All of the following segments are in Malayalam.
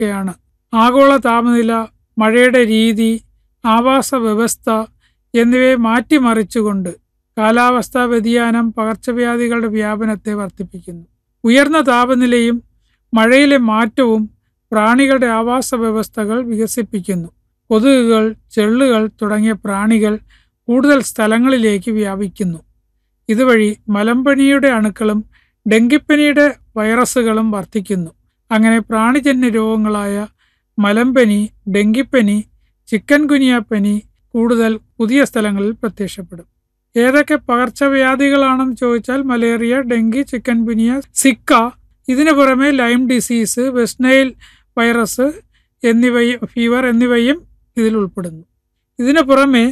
ഒക്കെയാണ് ആഗോള താപനില മഴയുടെ രീതി ആവാസ വ്യവസ്ഥ എന്നിവയെ മാറ്റിമറിച്ചുകൊണ്ട് കാലാവസ്ഥാ വ്യതിയാനം പകർച്ചവ്യാധികളുടെ വ്യാപനത്തെ വർദ്ധിപ്പിക്കുന്നു ഉയർന്ന താപനിലയും മഴയിലെ മാറ്റവും പ്രാണികളുടെ ആവാസ വ്യവസ്ഥകൾ വികസിപ്പിക്കുന്നു കൊതുകുകൾ ചെള്ളുകൾ തുടങ്ങിയ പ്രാണികൾ കൂടുതൽ സ്ഥലങ്ങളിലേക്ക് വ്യാപിക്കുന്നു ഇതുവഴി മലമ്പനിയുടെ അണുക്കളും ഡെങ്കിപ്പനിയുടെ വൈറസുകളും വർദ്ധിക്കുന്നു അങ്ങനെ പ്രാണിജന്യ രോഗങ്ങളായ മലമ്പനി ഡെങ്കിപ്പനി ചിക്കൻ ഗുനിയാപ്പനി കൂടുതൽ പുതിയ സ്ഥലങ്ങളിൽ പ്രത്യക്ഷപ്പെടും ഏതൊക്കെ പകർച്ചവ്യാധികളാണെന്ന് ചോദിച്ചാൽ malaria dengue chikungunya zika ഇതിനു പുറമെ ലൈം ഡിസീസ് വെസ്റ്റ്നൈൽ വൈറസ് എന്നിവയും ഫീവർ എന്നിവയും ഇതിൽ ഉൾപ്പെടുന്നു ഇതിനു പുറമെ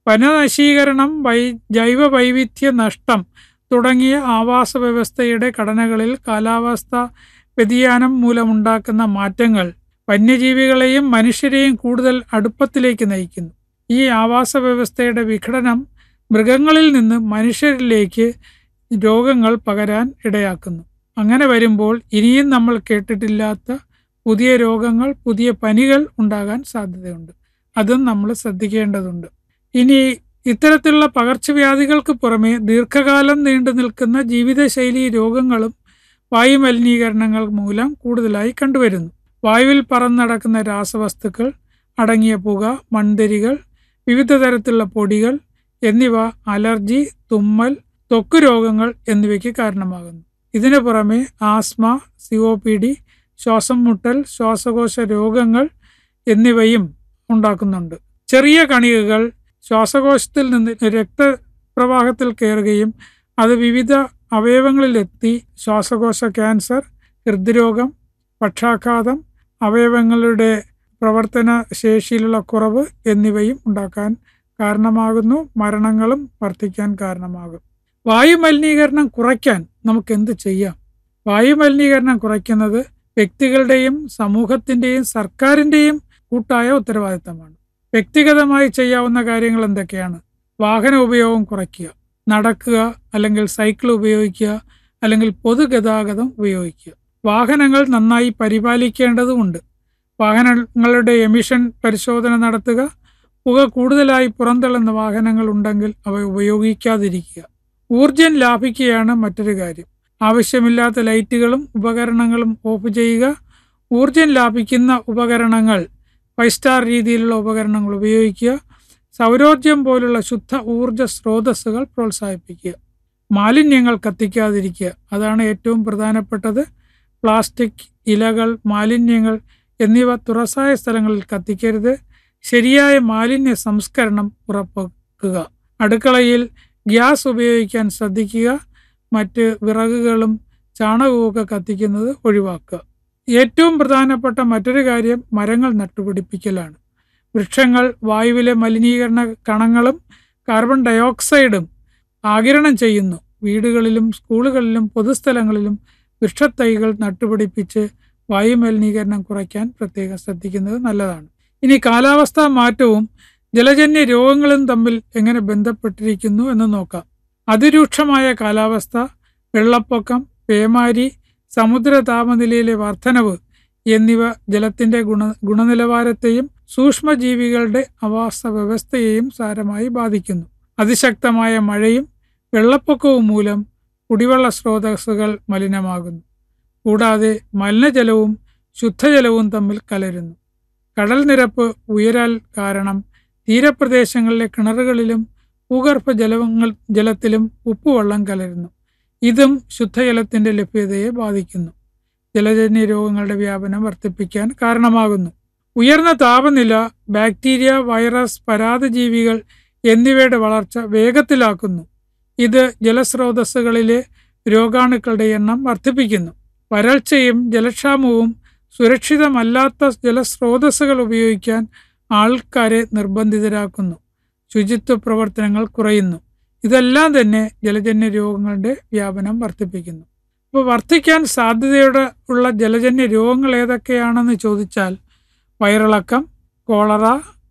വനനശീകരണം വൈ ജൈവ വൈവിധ്യ നഷ്ടം തുടങ്ങിയ ആവാസ വ്യവസ്ഥയുടെ ഘടനകളിൽ കാലാവസ്ഥ വ്യതിയാനം മൂലമുണ്ടാക്കുന്ന മാറ്റങ്ങൾ വന്യജീവികളെയും മനുഷ്യരെയും കൂടുതൽ അടുപ്പത്തിലേക്ക് നയിക്കുന്നു ഈ ആവാസ വ്യവസ്ഥയുടെ വിഘടനം മൃഗങ്ങളിൽ നിന്ന് മനുഷ്യരിലേക്ക് രോഗങ്ങൾ പകരാൻ ഇടയാക്കുന്നു അങ്ങനെ വരുമ്പോൾ ഇനിയും നമ്മൾ കേട്ടിട്ടില്ലാത്ത പുതിയ രോഗങ്ങൾ പുതിയ പനികൾ ഉണ്ടാകാൻ സാധ്യതയുണ്ട് അതും നമ്മൾ ശ്രദ്ധിക്കേണ്ടതുണ്ട് ഇനി ഇത്തരത്തിലുള്ള പകർച്ചവ്യാധികൾക്ക് പുറമെ ദീർഘകാലം നീണ്ടു നിൽക്കുന്ന ജീവിതശൈലി രോഗങ്ങളും വായുമലിനീകരണങ്ങൾ മൂലം കൂടുതലായി കണ്ടുവരുന്നു വായുവിൽ പറന്നടക്കുന്ന രാസവസ്തുക്കൾ അടങ്ങിയ പുക മൺതരികൾ വിവിധ തരത്തിലുള്ള പൊടികൾ എന്നിവ അലർജി തുമ്മൽ ത്വക്ക് രോഗങ്ങൾ എന്നിവയ്ക്ക് കാരണമാകുന്നു ഇതിനു പുറമെ asthma C O P D ശ്വാസം മുട്ടൽ ശ്വാസകോശ രോഗങ്ങൾ എന്നിവയും ഉണ്ടാക്കുന്നുണ്ട് ചെറിയ കണികകൾ ശ്വാസകോശത്തിൽ നിന്ന് രക്തപ്രവാഹത്തിൽ കയറുകയും അത് വിവിധ അവയവങ്ങളിലെത്തി ശ്വാസകോശ ക്യാൻസർ ഹൃദ്രോഗം പക്ഷാഘാതം അവയവങ്ങളുടെ പ്രവർത്തന ശേഷിയിലുള്ള കുറവ് എന്നിവയും ഉണ്ടാക്കാൻ കാരണമാകുന്നു മരണങ്ങളും വർദ്ധിക്കാൻ കാരണമാകും വായുമലിനീകരണം കുറയ്ക്കാൻ നമുക്ക് എന്ത് ചെയ്യാം വായുമലിനീകരണം കുറയ്ക്കുന്നത് വ്യക്തികളുടെയും സമൂഹത്തിൻ്റെയും സർക്കാരിൻ്റെയും കൂട്ടായ ഉത്തരവാദിത്തമാണ് വ്യക്തിഗതമായി ചെയ്യാവുന്ന കാര്യങ്ങൾ എന്തൊക്കെയാണ് വാഹന ഉപയോഗം കുറയ്ക്കുക നടക്കുക അല്ലെങ്കിൽ സൈക്കിൾ ഉപയോഗിക്കുക അല്ലെങ്കിൽ പൊതുഗതാഗതം ഉപയോഗിക്കുക വാഹനങ്ങൾ നന്നായി പരിപാലിക്കേണ്ടതുമുണ്ട് വാഹനങ്ങളുടെ എമിഷൻ പരിശോധന നടത്തുക പുക കൂടുതലായി പുറന്തള്ളുന്ന വാഹനങ്ങൾ ഉണ്ടെങ്കിൽ അവ ഉപയോഗിക്കാതിരിക്കുക ഊർജം ലാഭിക്കുകയാണ് മറ്റൊരു കാര്യം ആവശ്യമില്ലാത്ത ലൈറ്റുകളും ഉപകരണങ്ങളും ഓഫ് ചെയ്യുക ഊർജം ലാഭിക്കുന്ന ഉപകരണങ്ങൾ ഫൈവ് സ്റ്റാർ രീതിയിലുള്ള ഉപകരണങ്ങൾ ഉപയോഗിക്കുക സൗരോർജം പോലുള്ള ശുദ്ധ ഊർജ സ്രോതസ്സുകൾ പ്രോത്സാഹിപ്പിക്കുക മാലിന്യങ്ങൾ കത്തിക്കാതിരിക്കുക അതാണ് ഏറ്റവും പ്രധാനപ്പെട്ടത് പ്ലാസ്റ്റിക് ഇലകൾ മാലിന്യങ്ങൾ എന്നിവ തുറസായ സ്ഥലങ്ങളിൽ കത്തിക്കരുത് ശരിയായ മാലിന്യ സംസ്കരണം ഉറപ്പാക്കുക അടുക്കളയിൽ ഗ്യാസ് ഉപയോഗിക്കാൻ ശ്രദ്ധിക്കുക മറ്റ് വിറകുകളും ചാണകവുമൊക്കെ കത്തിക്കുന്നത് ഒഴിവാക്കുക ഏറ്റവും പ്രധാനപ്പെട്ട മറ്റൊരു കാര്യം മരങ്ങൾ നട്ടുപിടിപ്പിക്കലാണ് വൃക്ഷങ്ങൾ വായുവിലെ മലിനീകരണ കണങ്ങളും കാർബൺ ഡയോക്സൈഡും ആകിരണം ചെയ്യുന്നു വീടുകളിലും സ്കൂളുകളിലും പൊതുസ്ഥലങ്ങളിലും വൃക്ഷത്തൈകൾ നട്ടുപിടിപ്പിച്ച് വായുമലിനീകരണം കുറയ്ക്കാൻ പ്രത്യേകം ശ്രദ്ധിക്കുന്നത് നല്ലതാണ് ഇനി കാലാവസ്ഥാ മാറ്റവും ജലജന്യ രോഗങ്ങളും തമ്മിൽ എങ്ങനെ ബന്ധപ്പെട്ടിരിക്കുന്നു എന്ന് നോക്കാം അതിരൂക്ഷമായ കാലാവസ്ഥ വെള്ളപ്പൊക്കം പേമാരി സമുദ്ര താപനിലയിലെ വർധനവ് എന്നിവ ജലത്തിന്റെ ഗുണ ഗുണനിലവാരത്തെയും സൂക്ഷ്മജീവികളുടെ ആവാസ വ്യവസ്ഥയെയും സാരമായി ബാധിക്കുന്നു അതിശക്തമായ മഴയും വെള്ളപ്പൊക്കവും മൂലം കുടിവെള്ള സ്രോതസ്സുകൾ മലിനമാകുന്നു കൂടാതെ മലിനജലവും ശുദ്ധജലവും തമ്മിൽ കലരുന്നു കടൽ നിരപ്പ് ഉയരാൽ കാരണം തീരപ്രദേശങ്ങളിലെ കിണറുകളിലും ഭൂഗർഭ ജലങ്ങൾ ജലത്തിലും ഉപ്പുവെള്ളം കലരുന്നു ഇതും ശുദ്ധജലത്തിന്റെ ലഭ്യതയെ ബാധിക്കുന്നു ജലജന്യ രോഗങ്ങളുടെ വ്യാപനം വർദ്ധിപ്പിക്കാൻ കാരണമാകുന്നു ഉയർന്ന താപനില ബാക്ടീരിയ വൈറസ് പരാതജീവികൾ എന്നിവയുടെ വളർച്ച വേഗത്തിലാക്കുന്നു ഇത് ജലസ്രോതസ്സുകളിലെ രോഗാണുക്കളുടെ എണ്ണം വർദ്ധിപ്പിക്കുന്നു വരൾച്ചയും ജലക്ഷാമവും സുരക്ഷിതമല്ലാത്ത ജലസ്രോതസ്സുകൾ ഉപയോഗിക്കാൻ ആൾക്കാരെ നിർബന്ധിതരാക്കുന്നു ശുചിത്വ പ്രവർത്തനങ്ങൾ കുറയുന്നു ഇതെല്ലാം തന്നെ ജലജന്യ രോഗങ്ങളുടെ വ്യാപനം വർദ്ധിപ്പിക്കുന്നു അപ്പോൾ വർദ്ധിക്കാൻ സാധ്യതയുടെ ഉള്ള ജലജന്യ രോഗങ്ങൾ ഏതൊക്കെയാണെന്ന് ചോദിച്ചാൽ വയറിളക്കം കോളറ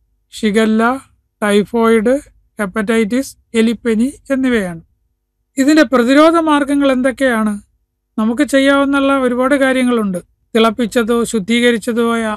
ഷിഗല്ല ടൈഫോയിഡ് ഹെപ്പറ്റൈറ്റിസ് എലിപ്പനി എന്നിവയാണ് ഇതിൻ്റെ പ്രതിരോധ മാർഗങ്ങൾ എന്തൊക്കെയാണ് നമുക്ക് ചെയ്യാവുന്ന ഒരുപാട് കാര്യങ്ങളുണ്ട് തിളപ്പിച്ചതോ ശുദ്ധീകരിച്ചതോ ആയ